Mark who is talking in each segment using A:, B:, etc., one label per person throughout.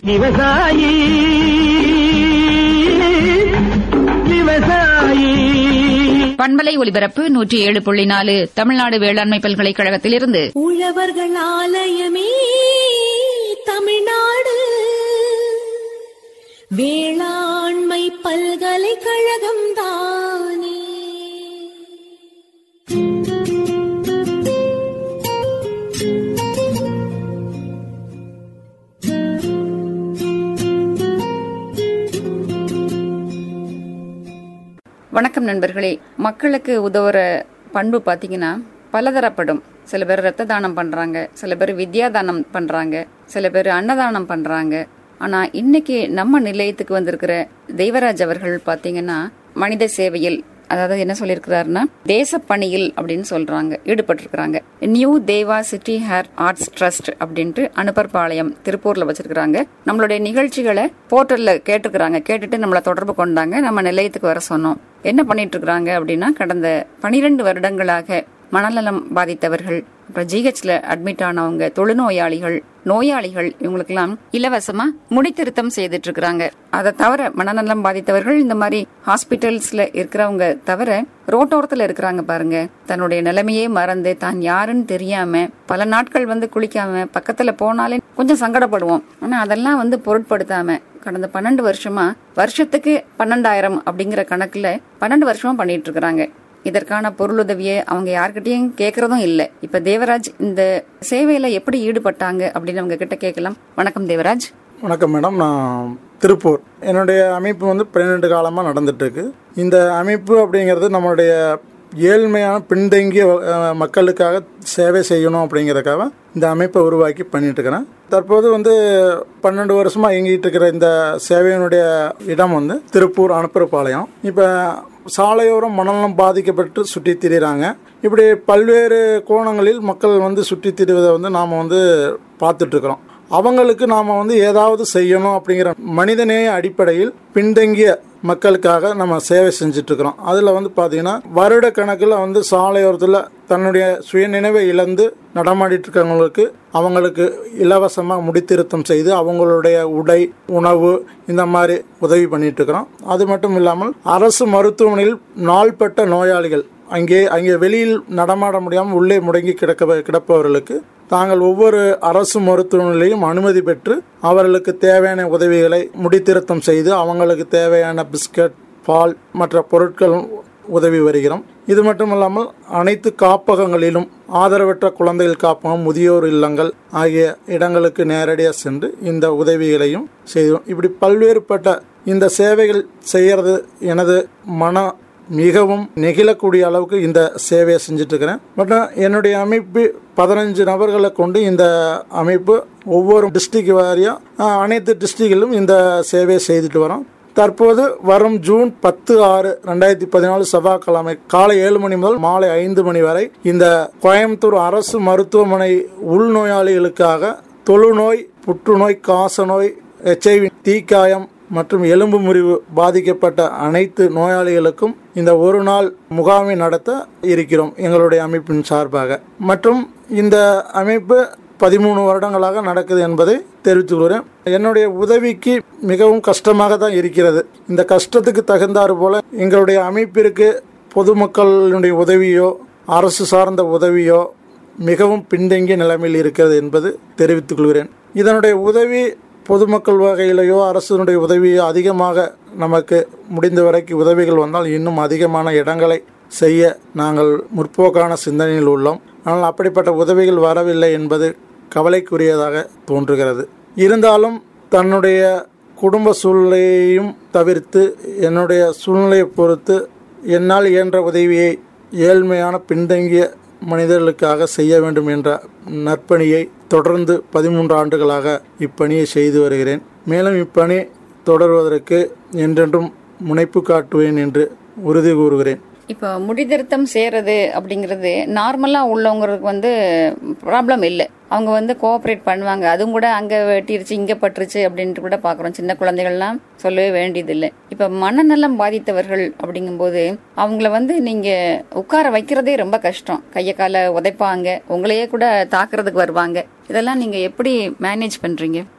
A: விவசாயி விவசாயி
B: பண்பலை ஒலிபரப்பு நூற்றி ஏழு புள்ளி நாலு தமிழ்நாடு வேளாண்மை பல்கலைக்கழகத்திலிருந்து
C: உழவர்கள் ஆலயமே தமிழ்நாடு வேளாண்மை பல்கலைக்கழகம் தானே
B: வணக்கம் நண்பர்களே மக்களுக்கு உதவுற பண்பு பார்த்தீங்கன்னா பலதரப்படும் சில பேர் ரத்த தானம் பண்றாங்க சில பேர் வித்யா தானம் பண்றாங்க சில பேர் அன்னதானம் பண்றாங்க ஆனா இன்னைக்கு நம்ம நிலையத்துக்கு வந்திருக்கிற தெய்வராஜ் அவர்கள் பாத்தீங்கன்னா மனித சேவையில் அதாவது என்ன சொல்லியிருக்கிறாருன்னா தேச பணியில் அப்படின்னு சொல்றாங்க ஈடுபட்டிருக்கிறாங்க new Deva city hair arts trust அப்படின்ட்டு அனுப்பர்பாளையம் திருப்பூர்ல வச்சிருக்கிறாங்க நம்மளுடைய நிகழ்ச்சிகளை போர்ட்டல்ல கேட்டிருக்கிறாங்க கேட்டுட்டு நம்மளை தொடர்பு கொண்டாங்க நம்ம நிலையத்துக்கு வர சொன்னோம் என்ன பண்ணிட்டு இருக்கிறாங்க அப்படின்னா கடந்த பனிரெண்டு வருடங்களாக மனநலம் பாதித்தவர்கள் அப்புறம் ஜிஹெச்ல அட்மிட் ஆனவங்க தொழுநோயாளிகள் நோயாளிகள் இவங்களுக்கெல்லாம் இலவசமா முடித்திருத்தம் செய்துட்டு இருக்கிறாங்க அதை தவிர மனநலம் பாதித்தவர்கள் இந்த மாதிரி ஹாஸ்பிட்டல்ஸ்ல இருக்கிறவங்க தவிர ரோட்டோரத்துல இருக்கிறாங்க பாருங்க தன்னுடைய நிலைமையே மறந்து தான் யாருன்னு தெரியாம பல நாட்கள் வந்து குளிக்காம பக்கத்துல போனாலே கொஞ்சம் சங்கடப்படுவோம் ஆனா அதெல்லாம் வந்து பொருட்படுத்தாம கடந்த பன்னெண்டு வருஷமா வருஷத்துக்கு பன்னெண்டாயிரம் அப்படிங்கிற கணக்குல பன்னெண்டு வருஷமா பண்ணிட்டு இருக்கிறாங்க இதற்கான பொருளுதவியை அவங்க யார்கிட்டயும் கேட்கறதும் இல்ல இப்ப தேவராஜ் இந்த சேவையில எப்படி ஈடுபட்டாங்க அப்படின்னு அவங்க கிட்ட கேட்கலாம் வணக்கம் தேவராஜ்
D: வணக்கம் மேடம் நான் திருப்பூர் என்னுடைய அமைப்பு வந்து பன்னிரெண்டு காலமாக நடந்துட்டு இருக்கு இந்த அமைப்பு அப்படிங்கிறது நம்மளுடைய ஏழ்மையான பின்தங்கிய அஹ், மக்களுக்காக சேவை செய்யணும் அப்படிங்கிறதுக்காக இந்த அமைப்பை உருவாக்கி பண்ணிட்டு இருக்கிறேன் தற்போது வந்து பன்னெண்டு வருஷமா இயங்கிட்டு இருக்கிற இந்த சேவையினுடைய இடம் வந்து திருப்பூர் அனுப்புறப்பாளையம் இப்போ சாலையோரம் மணலம் பாதிக்கப்பட்டு சுற்றி திரிகிறாங்க இப்படி பல்வேறு கோணங்களில் மக்கள் வந்து சுற்றி திரிவதை வந்து நாம் வந்து பார்த்துட்டு இருக்கிறோம் அவங்களுக்கு நாம் வந்து ஏதாவது செய்யணும் அப்படிங்கிற மனிதநேய அடிப்படையில் பின்தங்கிய மக்களுக்காக நம்ம சேவை செஞ்சுட்டு இருக்கிறோம் அதில் வந்து பார்த்தீங்கன்னா வருட கணக்கில் வந்து சாலையோரத்தில் தன்னுடைய சுயநினைவை இழந்து நடமாடிட்டு இருக்கவங்களுக்கு அவங்களுக்கு இலவசமாக முடித்திருத்தம் செய்து அவங்களுடைய உடை உணவு இந்த மாதிரி உதவி பண்ணிட்டு இருக்கிறோம் அது மட்டும் இல்லாமல் அரசு மருத்துவமனையில் நாள்பட்ட நோயாளிகள் அங்கே அங்கே வெளியில் நடமாட முடியாமல் உள்ளே முடங்கி கிடக்க கிடப்பவர்களுக்கு தாங்கள் ஒவ்வொரு அரசு மருத்துவமனையிலையும் அனுமதி பெற்று அவர்களுக்கு தேவையான உதவிகளை முடித்திருத்தம் செய்து அவங்களுக்கு தேவையான பிஸ்கட் பால் மற்ற பொருட்கள் உதவி வருகிறோம் இது மட்டுமல்லாமல் அனைத்து காப்பகங்களிலும் ஆதரவற்ற குழந்தைகள் காப்பகம் முதியோர் இல்லங்கள் ஆகிய இடங்களுக்கு நேரடியாக சென்று இந்த உதவிகளையும் செய்தோம் இப்படி பல்வேறுபட்ட இந்த சேவைகள் செய்யறது எனது மன மிகவும் நெகிழக்கூடிய அளவுக்கு இந்த சேவையை செஞ்சுட்டு இருக்கிறேன் பட் என்னுடைய அமைப்பு பதினஞ்சு நபர்களை கொண்டு இந்த அமைப்பு ஒவ்வொரு டிஸ்ட்ரிக்ட் வாரியாக அனைத்து டிஸ்ட்ரிக்டிலும் இந்த சேவையை செய்துட்டு வரோம் தற்போது வரும் ஜூன் பத்து ஆறு ரெண்டாயிரத்தி பதினாலு செவ்வாய்க்கிழமை காலை ஏழு மணி முதல் மாலை ஐந்து மணி வரை இந்த கோயம்புத்தூர் அரசு மருத்துவமனை உள்நோயாளிகளுக்காக தொழுநோய் புற்றுநோய் காசநோய் எச்ஐவி தீக்காயம் மற்றும் எலும்பு முறிவு பாதிக்கப்பட்ட அனைத்து நோயாளிகளுக்கும் இந்த ஒரு நாள் முகாமை நடத்த இருக்கிறோம் எங்களுடைய அமைப்பின் சார்பாக மற்றும் இந்த அமைப்பு பதிமூணு வருடங்களாக நடக்குது என்பதை தெரிவித்துக் கொள்கிறேன் என்னுடைய உதவிக்கு மிகவும் கஷ்டமாக தான் இருக்கிறது இந்த கஷ்டத்துக்கு தகுந்தாறு போல எங்களுடைய அமைப்பிற்கு பொதுமக்களுடைய உதவியோ அரசு சார்ந்த உதவியோ மிகவும் பின்தங்கிய நிலைமையில் இருக்கிறது என்பது தெரிவித்துக் கொள்கிறேன் இதனுடைய உதவி பொதுமக்கள் வகையிலேயோ அரசினுடைய உதவியோ அதிகமாக நமக்கு முடிந்த வரைக்கும் உதவிகள் வந்தால் இன்னும் அதிகமான இடங்களை செய்ய நாங்கள் முற்போக்கான சிந்தனையில் உள்ளோம் ஆனால் அப்படிப்பட்ட உதவிகள் வரவில்லை என்பது கவலைக்குரியதாக தோன்றுகிறது இருந்தாலும் தன்னுடைய குடும்ப சூழ்நிலையையும் தவிர்த்து என்னுடைய சூழ்நிலையை பொறுத்து என்னால் இயன்ற உதவியை ஏழ்மையான பின்தங்கிய மனிதர்களுக்காக செய்ய வேண்டும் என்ற நற்பணியை தொடர்ந்து பதிமூன்று ஆண்டுகளாக இப்பணியை செய்து வருகிறேன் மேலும் இப்பணி தொடர்வதற்கு என்றென்றும் முனைப்பு காட்டுவேன் என்று உறுதி கூறுகிறேன்
B: இப்போ முடிதிருத்தம் செய்யறது அப்படிங்கிறது நார்மலா உள்ளவங்களுக்கு வந்து ப்ராப்ளம் இல்லை அவங்க வந்து கோஆப்ரேட் பண்ணுவாங்க அதுவும் கூட அங்க வெட்டிருச்சு இங்க பட்டுருச்சு அப்படின்ட்டு கூட பாக்குறோம் சின்ன குழந்தைகள்லாம் சொல்லவே வேண்டியதில்லை இப்ப மனநலம் பாதித்தவர்கள் அப்படிங்கும்போது அவங்கள வந்து நீங்க உட்கார வைக்கிறதே ரொம்ப கஷ்டம் கைய கால உதைப்பாங்க உங்களையே கூட தாக்குறதுக்கு வருவாங்க இதெல்லாம் நீங்க எப்படி மேனேஜ் பண்றீங்க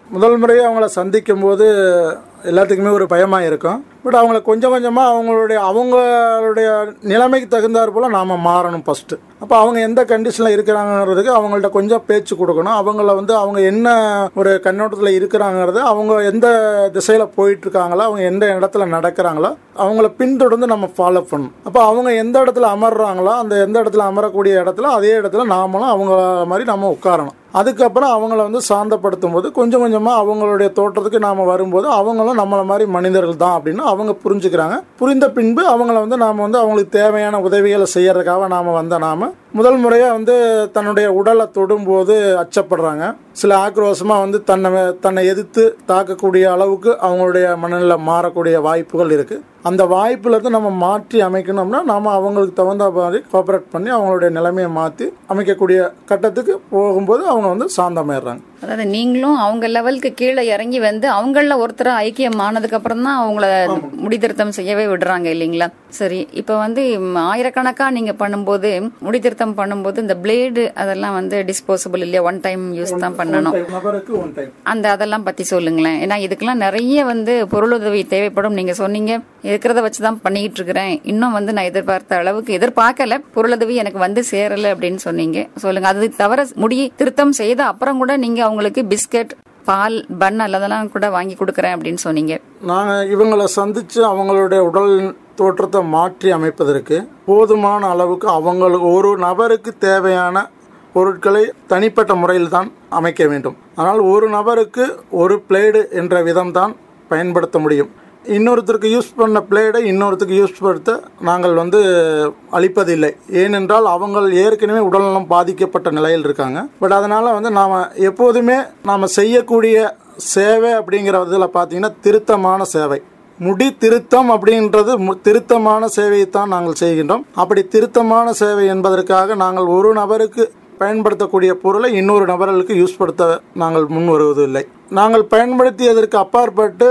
D: முதல் முறையாக அவங்கள சந்திக்கும் போது எல்லாத்துக்குமே ஒரு பயமாக இருக்கும் பட் அவங்கள கொஞ்சம் கொஞ்சமாக அவங்களுடைய அவங்களுடைய நிலைமைக்கு தகுந்தாற் போல் நாம் மாறணும் ஃபஸ்ட்டு அப்போ அவங்க எந்த கண்டிஷனில் இருக்கிறாங்கிறதுக்கு அவங்கள்ட்ட கொஞ்சம் பேச்சு கொடுக்கணும் அவங்கள வந்து அவங்க என்ன ஒரு கண்ணோட்டத்தில் இருக்கிறாங்கிறது அவங்க எந்த திசையில் போயிட்டு இருக்காங்களோ அவங்க எந்த இடத்துல நடக்கிறாங்களோ அவங்கள பின்தொடர்ந்து நம்ம ஃபாலோ பண்ணணும் அப்போ அவங்க எந்த இடத்துல அமர்றாங்களோ அந்த எந்த இடத்துல அமரக்கூடிய இடத்துல அதே இடத்துல நாமளும் அவங்க மாதிரி நம்ம உட்காரணும் அதுக்கப்புறம் அவங்கள வந்து சாந்தப்படுத்தும் போது கொஞ்சம் கொஞ்சமாக அவங்களுடைய தோற்றத்துக்கு நாம் வரும்போது அவங்களும் நம்மளை மாதிரி மனிதர்கள் தான் அப்படின்னு அவங்க புரிஞ்சுக்கிறாங்க புரிந்த பின்பு அவங்கள வந்து நாம் வந்து அவங்களுக்கு தேவையான உதவிகளை செய்யறதுக்காக நாம் வந்த நாம முதல் முறையாக வந்து தன்னுடைய உடலை தொடும்போது அச்சப்படுறாங்க சில ஆக்ரோஷமாக வந்து தன்னை தன்னை எதிர்த்து தாக்கக்கூடிய அளவுக்கு அவங்களுடைய மனநிலை மாறக்கூடிய வாய்ப்புகள் இருக்குது அந்த வாய்ப்புலேருந்து நம்ம மாற்றி அமைக்கணும்னா நம்ம அவங்களுக்கு தகுந்த மாதிரி கோஆப்ரேட் பண்ணி அவங்களுடைய நிலைமையை மாற்றி அமைக்கக்கூடிய கட்டத்துக்கு போகும்போது அவங்க வந்து சாந்தமாயிடுறாங்க
B: அதாவது நீங்களும் அவங்க லெவலுக்கு கீழே இறங்கி வந்து அவங்கள ஒருத்தர் ஐக்கியம் ஆனதுக்கு அப்புறம் தான் அவங்கள முடித்திருத்தம் செய்யவே விடுறாங்க இல்லைங்களா சரி இப்போ வந்து ம், ஆயிரக்கணக்கா நீங்க பண்ணும்போது முடித்திருத்தம் பண்ணும்போது இந்த பிளேடு அதெல்லாம் வந்து டிஸ்போசபிள் இல்லையா ஒன் டைம் யூஸ் தான் பண்ணணும்
D: நபருக்கு ஒன் டைம்
B: அந்த அதெல்லாம் பத்தி சொல்லுங்களேன் ஏன்னா இதுக்கெல்லாம் நிறைய வந்து பொருளுதவி தேவைப்படும் நீங்க சொன்னீங்க இருக்கிறத வச்சு தான் பண்ணிக்கிட்டு இருக்கிறேன் இன்னும் வந்து நான் எதிர்பார்த்த அளவுக்கு எதிர்பார்க்கல பொருளுதவி எனக்கு வந்து சேரல அப்படின்னு சொன்னீங்க சொல்லுங்க அது தவிர முடி திருத்தம் செய்த அப்புறம் கூட நீங்க அவங்களுக்கு பிஸ்கட் பால் பன் அல்லதெல்லாம் கூட வாங்கி கொடுக்குறேன் அப்படின்னு சொன்னீங்க
D: நாங்கள் இவங்களை சந்தித்து அவங்களுடைய உடல் தோற்றத்தை மாற்றி அமைப்பதற்கு போதுமான அளவுக்கு அவங்களுக்கு ஒரு நபருக்கு தேவையான பொருட்களை தனிப்பட்ட முறையில் தான் அமைக்க வேண்டும் ஆனால் ஒரு நபருக்கு ஒரு பிளேடு என்ற விதம்தான் பயன்படுத்த முடியும் இன்னொருத்தருக்கு யூஸ் பண்ண பிளேடை இன்னொருத்தருக்கு யூஸ் படுத்த நாங்கள் வந்து அளிப்பதில்லை ஏனென்றால் அவங்க ஏற்கனவே உடல்நலம் பாதிக்கப்பட்ட நிலையில் இருக்காங்க பட் அதனால் வந்து நாம் எப்போதுமே நாம் செய்யக்கூடிய சேவை அப்படிங்கிற இதில் பார்த்தீங்கன்னா திருத்தமான சேவை முடி திருத்தம் அப்படின்றது மு- திருத்தமான சேவையை தான் நாங்கள் செய்கின்றோம் அப்படி திருத்தமான சேவை என்பதற்காக நாங்கள் ஒரு நபருக்கு பயன்படுத்தக்கூடிய பொருளை இன்னொரு நபர்களுக்கு யூஸ் படுத்த நாங்கள் முன் வருவதில்லை நாங்கள் பயன்படுத்தியதற்கு அப்பாற்பட்டு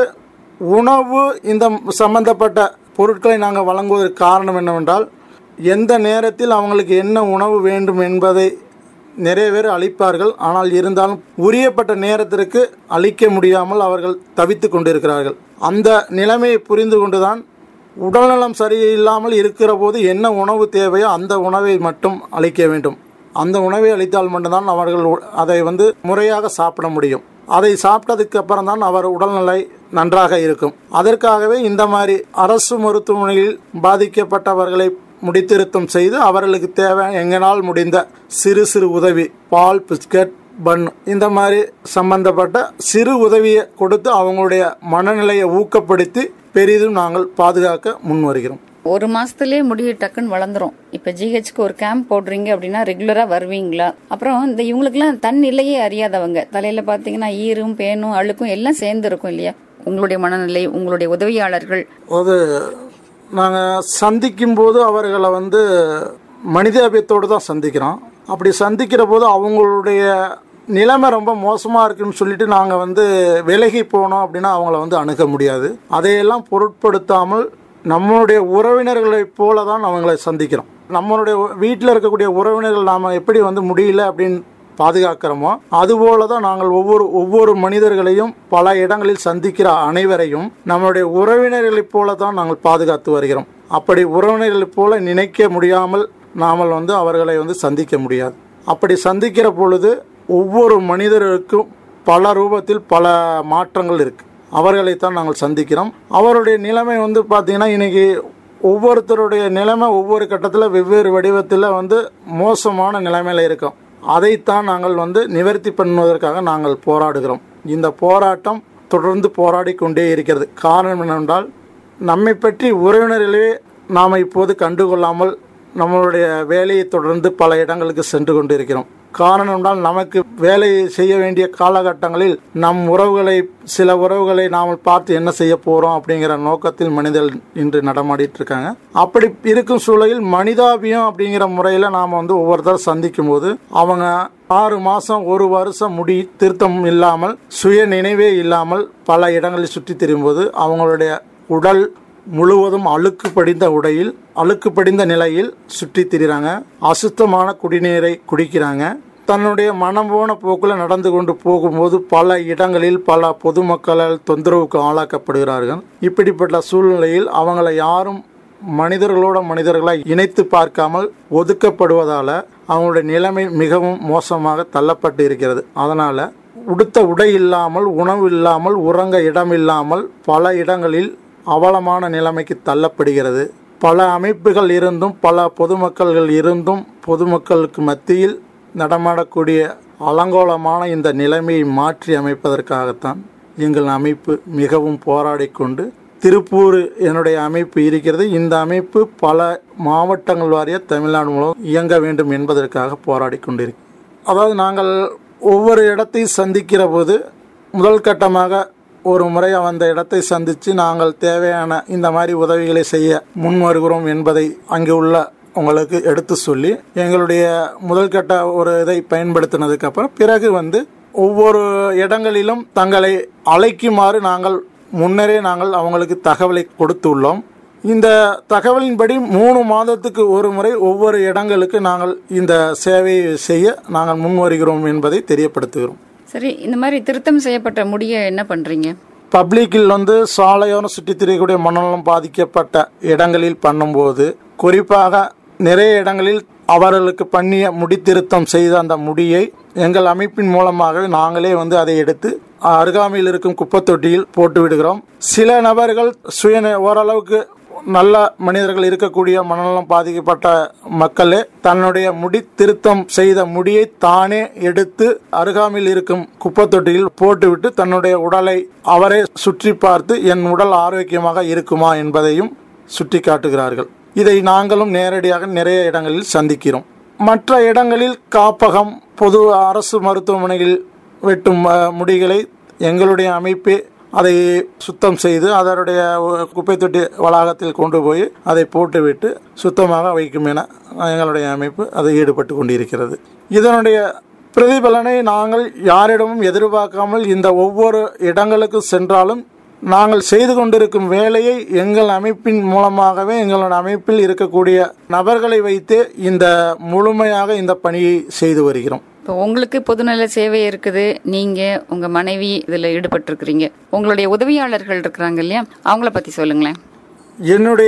D: உணவு இந்த சம்பந்தப்பட்ட பொருட்களை நாங்கள் வழங்குவதற்கு காரணம் என்னவென்றால் எந்த நேரத்தில் அவங்களுக்கு என்ன உணவு வேண்டும் என்பதை நிறைய பேர் அளிப்பார்கள் ஆனால் இருந்தாலும் உரியப்பட்ட நேரத்திற்கு அளிக்க முடியாமல் அவர்கள் தவித்து கொண்டிருக்கிறார்கள் அந்த நிலைமையை புரிந்து கொண்டுதான் உடல்நலம் சரியில்லாமல் இருக்கிற போது என்ன உணவு தேவையோ அந்த உணவை மட்டும் அளிக்க வேண்டும் அந்த உணவை அளித்தால் மட்டும்தான் அவர்கள் உ- அதை வந்து முறையாக சாப்பிட முடியும் அதை சாப்பிட்டதுக்கு அப்புறம் தான் அவர் உடல்நிலை நன்றாக இருக்கும் அதற்காகவே இந்த மாதிரி அரசு மருத்துவமனையில் பாதிக்கப்பட்டவர்களை முடித்திருத்தம் செய்து அவர்களுக்கு தேவை எங்களால் முடிந்த சிறு சிறு உதவி பால் பிஸ்கட் பன் இந்த மாதிரி சம்பந்தப்பட்ட சிறு உதவியை கொடுத்து அவங்களுடைய மனநிலையை ஊக்கப்படுத்தி பெரிதும் நாங்கள் பாதுகாக்க முன் வருகிறோம்
B: ஒரு மாசத்துலயே முடி டக்குன்னு வளர்ந்துரும் இப்ப ஜிஹெச்க்கு ஒரு கேம்ப் போடுறீங்க அப்படின்னா ரெகுலரா வருவீங்களா அப்புறம் இந்த இவங்களுக்குலாம் தன் நிலையே அறியாதவங்க தலையில பாத்தீங்கன்னா ஈரும் பேனும் அழுக்கும் எல்லாம் சேர்ந்து இருக்கும் இல்லையா உங்களுடைய மனநிலை உங்களுடைய உதவியாளர்கள்
D: அது நாங்கள் சந்திக்கும் போது அவர்களை வந்து மனிதாபியத்தோடு தான் சந்திக்கிறோம் அப்படி சந்திக்கிற போது அவங்களுடைய நிலைமை ரொம்ப மோசமாக இருக்குன்னு சொல்லிட்டு நாங்கள் வந்து விலகி போனோம் அப்படின்னா அவங்கள வந்து அணுக முடியாது அதையெல்லாம் பொருட்படுத்தாமல் நம்மளுடைய உறவினர்களைப் போல தான் அவங்களை சந்திக்கிறோம் நம்மளுடைய வீட்டில் இருக்கக்கூடிய உறவினர்கள் நாம் எப்படி வந்து முடியல அப்படின்னு பாதுகாக்கிறோமோ அதுபோல தான் நாங்கள் ஒவ்வொரு ஒவ்வொரு மனிதர்களையும் பல இடங்களில் சந்திக்கிற அனைவரையும் நம்மளுடைய உறவினர்களைப் போல தான் நாங்கள் பாதுகாத்து வருகிறோம் அப்படி உறவினர்களைப் போல நினைக்க முடியாமல் நாமல் வந்து அவர்களை வந்து சந்திக்க முடியாது அப்படி சந்திக்கிற பொழுது ஒவ்வொரு மனிதருக்கும் பல ரூபத்தில் பல மாற்றங்கள் இருக்கு அவர்களைத்தான் நாங்கள் சந்திக்கிறோம் அவருடைய நிலைமை வந்து பார்த்தீங்கன்னா இன்னைக்கு ஒவ்வொருத்தருடைய நிலைமை ஒவ்வொரு கட்டத்தில் வெவ்வேறு வடிவத்தில் வந்து மோசமான நிலைமையில் இருக்கும் அதைத்தான் நாங்கள் வந்து நிவர்த்தி பண்ணுவதற்காக நாங்கள் போராடுகிறோம் இந்த போராட்டம் தொடர்ந்து போராடி கொண்டே இருக்கிறது காரணம் என்னவென்றால் நம்மை பற்றி உறவினர்களே நாம் இப்போது கண்டுகொள்ளாமல் நம்மளுடைய வேலையை தொடர்ந்து பல இடங்களுக்கு சென்று கொண்டிருக்கிறோம் காரணம் என்றால் நமக்கு வேலை செய்ய வேண்டிய காலகட்டங்களில் நம் உறவுகளை சில உறவுகளை நாம் பார்த்து என்ன செய்ய போறோம் அப்படிங்கிற நோக்கத்தில் மனிதர்கள் இன்று நடமாடிட்டு இருக்காங்க அப்படி இருக்கும் சூழலில் மனிதாபியம் அப்படிங்கிற முறையில் நாம் வந்து ஒவ்வொருத்தரும் சந்திக்கும் போது அவங்க ஆறு மாசம் ஒரு வருஷம் முடி திருத்தம் இல்லாமல் சுய நினைவே இல்லாமல் பல இடங்களில் சுற்றி திரியும்போது அவங்களுடைய உடல் முழுவதும் அழுக்கு படிந்த உடையில் அழுக்கு படிந்த நிலையில் சுற்றி திரிகிறாங்க அசுத்தமான குடிநீரை குடிக்கிறாங்க தன்னுடைய மனம் போன போக்கில் நடந்து கொண்டு போகும்போது பல இடங்களில் பல பொதுமக்களால் தொந்தரவுக்கு ஆளாக்கப்படுகிறார்கள் இப்படிப்பட்ட சூழ்நிலையில் அவங்கள யாரும் மனிதர்களோட மனிதர்களை இணைத்து பார்க்காமல் ஒதுக்கப்படுவதால் அவங்களுடைய நிலைமை மிகவும் மோசமாக தள்ளப்பட்டு இருக்கிறது அதனால் உடுத்த உடை இல்லாமல் உணவு இல்லாமல் உறங்க இடம் இல்லாமல் பல இடங்களில் அவலமான நிலைமைக்கு தள்ளப்படுகிறது பல அமைப்புகள் இருந்தும் பல பொதுமக்கள்கள் இருந்தும் பொதுமக்களுக்கு மத்தியில் நடமாடக்கூடிய அலங்கோலமான இந்த நிலைமையை மாற்றி அமைப்பதற்காகத்தான் எங்கள் அமைப்பு மிகவும் போராடி கொண்டு திருப்பூர் என்னுடைய அமைப்பு இருக்கிறது இந்த அமைப்பு பல மாவட்டங்கள் வாரிய தமிழ்நாடு மூலம் இயங்க வேண்டும் என்பதற்காக போராடி கொண்டிருக்கிறோம் அதாவது நாங்கள் ஒவ்வொரு இடத்தையும் சந்திக்கிற போது முதல் கட்டமாக ஒரு முறை அந்த இடத்தை சந்தித்து நாங்கள் தேவையான இந்த மாதிரி உதவிகளை செய்ய முன் வருகிறோம் என்பதை அங்கே உள்ள உங்களுக்கு எடுத்து சொல்லி எங்களுடைய முதல் கட்ட ஒரு இதை பயன்படுத்தினதுக்கு அப்புறம் பிறகு வந்து ஒவ்வொரு இடங்களிலும் தங்களை அழைக்குமாறு நாங்கள் முன்னரே நாங்கள் அவங்களுக்கு தகவலை கொடுத்துள்ளோம் இந்த தகவலின்படி மூணு மாதத்துக்கு ஒரு முறை ஒவ்வொரு இடங்களுக்கு நாங்கள் இந்த சேவையை செய்ய நாங்கள் முன் வருகிறோம் என்பதை தெரியப்படுத்துகிறோம்
B: சரி இந்த மாதிரி திருத்தம் செய்யப்பட்ட முடிய என்ன பண்றீங்க
D: பப்ளிக்கில் வந்து சாலையோரம் சுற்றித் திரியக்கூடிய மனநலம் பாதிக்கப்பட்ட இடங்களில் பண்ணும்போது குறிப்பாக நிறைய இடங்களில் அவர்களுக்கு பண்ணிய முடித்திருத்தம் செய்த அந்த முடியை எங்கள் அமைப்பின் மூலமாக நாங்களே வந்து அதை எடுத்து அருகாமையில் இருக்கும் குப்பைத் தொட்டியில் போட்டு விடுகிறோம் சில நபர்கள் சுய ஓரளவுக்கு நல்ல மனிதர்கள் இருக்கக்கூடிய மனநலம் பாதிக்கப்பட்ட மக்களே தன்னுடைய முடி திருத்தம் செய்த முடியை தானே எடுத்து அருகாமையில் இருக்கும் குப்பை தொட்டியில் போட்டுவிட்டு தன்னுடைய உடலை அவரே சுற்றி பார்த்து என் உடல் ஆரோக்கியமாக இருக்குமா என்பதையும் சுட்டி காட்டுகிறார்கள் இதை நாங்களும் நேரடியாக நிறைய இடங்களில் சந்திக்கிறோம் மற்ற இடங்களில் காப்பகம் பொது அரசு மருத்துவமனைகளில் வெட்டும் அஹ், முடிகளை எங்களுடைய அமைப்பே அதை சுத்தம் செய்து அதனுடைய குப்பை தொட்டி வளாகத்தில் கொண்டு போய் அதை போட்டுவிட்டு சுத்தமாக வைக்கும் என எங்களுடைய அமைப்பு அதை ஈடுபட்டு கொண்டிருக்கிறது இதனுடைய பிரதிபலனை நாங்கள் யாரிடமும் எதிர்பார்க்காமல் இந்த ஒவ்வொரு இடங்களுக்கு சென்றாலும் நாங்கள் செய்து கொண்டிருக்கும் வேலையை எங்கள் அமைப்பின் மூலமாகவே எங்களோட அமைப்பில் இருக்கக்கூடிய நபர்களை வைத்து இந்த முழுமையாக இந்த பணியை செய்து வருகிறோம்
B: இப்போ உங்களுக்கு பொதுநல சேவை இருக்குது நீங்க உங்க மனைவி இதுல ஈடுபட்டிருக்கிறீங்க உங்களுடைய உதவியாளர்கள் இருக்கிறாங்க இல்லையா அவங்கள பத்தி சொல்லுங்களேன்
D: என்னுடைய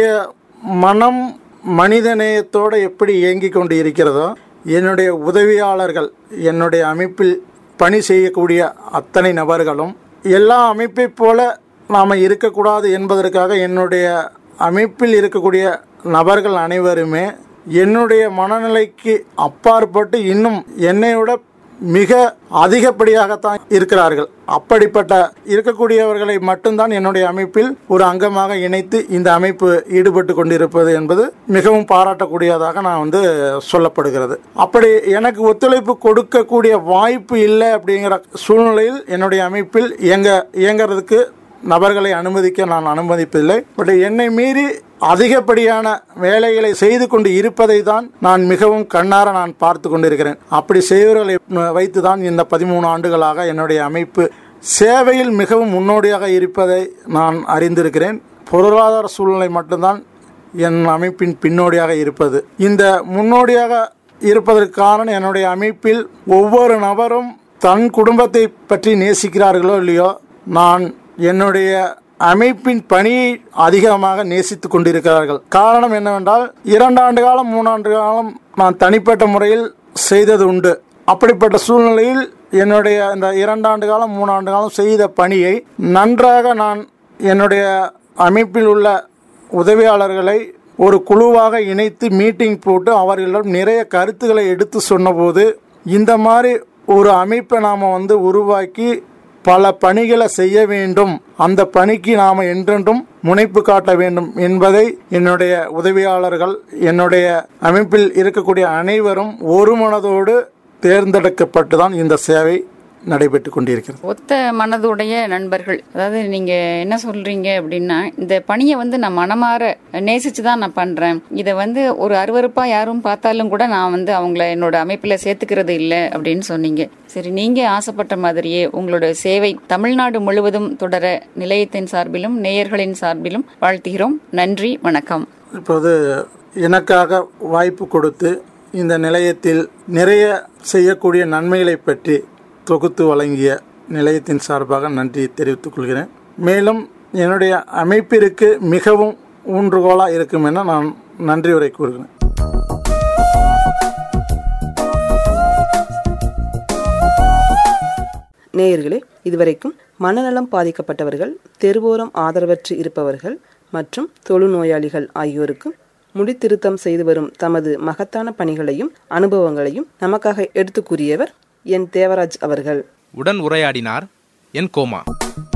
D: மனம் மனிதநேயத்தோடு எப்படி இயங்கிக் கொண்டு இருக்கிறதோ என்னுடைய உதவியாளர்கள் என்னுடைய அமைப்பில் பணி செய்யக்கூடிய அத்தனை நபர்களும் எல்லா அமைப்பைப் போல நாம் இருக்கக்கூடாது என்பதற்காக என்னுடைய அமைப்பில் இருக்கக்கூடிய நபர்கள் அனைவருமே என்னுடைய மனநிலைக்கு அப்பாற்பட்டு இன்னும் என்னை விட மிக அதிகப்படியாகத்தான் இருக்கிறார்கள் அப்படிப்பட்ட இருக்கக்கூடியவர்களை மட்டும்தான் என்னுடைய அமைப்பில் ஒரு அங்கமாக இணைத்து இந்த அமைப்பு ஈடுபட்டு கொண்டிருப்பது என்பது மிகவும் பாராட்டக்கூடியதாக நான் வந்து சொல்லப்படுகிறது அப்படி எனக்கு ஒத்துழைப்பு கொடுக்கக்கூடிய வாய்ப்பு இல்லை அப்படிங்கிற சூழ்நிலையில் என்னுடைய அமைப்பில் இயங்க இயங்கிறதுக்கு நபர்களை அனுமதிக்க நான் அனுமதிப்பதில்லை பட் என்னை மீறி அதிகப்படியான வேலைகளை செய்து கொண்டு இருப்பதை தான் நான் மிகவும் கண்ணார நான் பார்த்து கொண்டிருக்கிறேன் அப்படி செய்வர்களை வைத்து தான் இந்த பதிமூணு ஆண்டுகளாக என்னுடைய அமைப்பு சேவையில் மிகவும் முன்னோடியாக இருப்பதை நான் அறிந்திருக்கிறேன் பொருளாதார சூழ்நிலை மட்டும்தான் என் அமைப்பின் பின்னோடியாக இருப்பது இந்த முன்னோடியாக இருப்பதற்கு காரணம் என்னுடைய அமைப்பில் ஒவ்வொரு நபரும் தன் குடும்பத்தை பற்றி நேசிக்கிறார்களோ இல்லையோ நான் என்னுடைய அமைப்பின் பணியை அதிகமாக நேசித்துக் கொண்டிருக்கிறார்கள் காரணம் என்னவென்றால் இரண்டு ஆண்டு காலம் மூணாண்டு காலம் நான் தனிப்பட்ட முறையில் செய்தது உண்டு அப்படிப்பட்ட சூழ்நிலையில் என்னுடைய இந்த இரண்டாண்டு காலம் மூணாண்டு காலம் செய்த பணியை நன்றாக நான் என்னுடைய அமைப்பில் உள்ள உதவியாளர்களை ஒரு குழுவாக இணைத்து மீட்டிங் போட்டு அவர்களிடம் நிறைய கருத்துக்களை எடுத்து சொன்னபோது இந்த மாதிரி ஒரு அமைப்பை நாம் வந்து உருவாக்கி பல பணிகளை செய்ய வேண்டும் அந்த பணிக்கு நாம் என்றென்றும் முனைப்பு காட்ட வேண்டும் என்பதை என்னுடைய உதவியாளர்கள் என்னுடைய அமைப்பில் இருக்கக்கூடிய அனைவரும் ஒரு மனதோடு தேர்ந்தெடுக்கப்பட்டு தான் இந்த சேவை நடைபெற்று கொண்டிருக்கிறது
B: ஒத்த மனதுடைய நண்பர்கள் அதாவது நீங்க என்ன சொல்றீங்க அப்படின்னா இந்த பணியை வந்து நான் மனமாற நேசிச்சு தான் நான் பண்றேன் இதை வந்து ஒரு அருவருப்பா யாரும் பார்த்தாலும் கூட நான் வந்து அவங்கள என்னோட அமைப்புல சேர்த்துக்கிறது இல்லை அப்படின்னு சொன்னீங்க சரி நீங்க ஆசைப்பட்ட மாதிரியே உங்களோட சேவை தமிழ்நாடு முழுவதும் தொடர நிலையத்தின் சார்பிலும் நேயர்களின் சார்பிலும் வாழ்த்துகிறோம் நன்றி வணக்கம்
D: இப்போது எனக்காக வாய்ப்பு கொடுத்து இந்த நிலையத்தில் நிறைய செய்யக்கூடிய நன்மைகளை பற்றி தொகுத்து வழங்கிய நிலையத்தின் சார்பாக நன்றி தெரிவித்துக் கொள்கிறேன் மேலும் என்னுடைய அமைப்பிற்கு மிகவும் ஊன்றுகோலாக இருக்கும் என நான் நன்றி உரை கூறுகிறேன்
A: நேயர்களே இதுவரைக்கும் மனநலம் பாதிக்கப்பட்டவர்கள் தெருவோரம் ஆதரவற்று இருப்பவர்கள் மற்றும் தொழுநோயாளிகள் ஆகியோருக்கு முடித்திருத்தம் செய்து வரும் தமது மகத்தான பணிகளையும் அனுபவங்களையும் நமக்காக எடுத்து கூறியவர் என் தேவராஜ் அவர்கள்
E: உடன் உரையாடினார் என் கோமா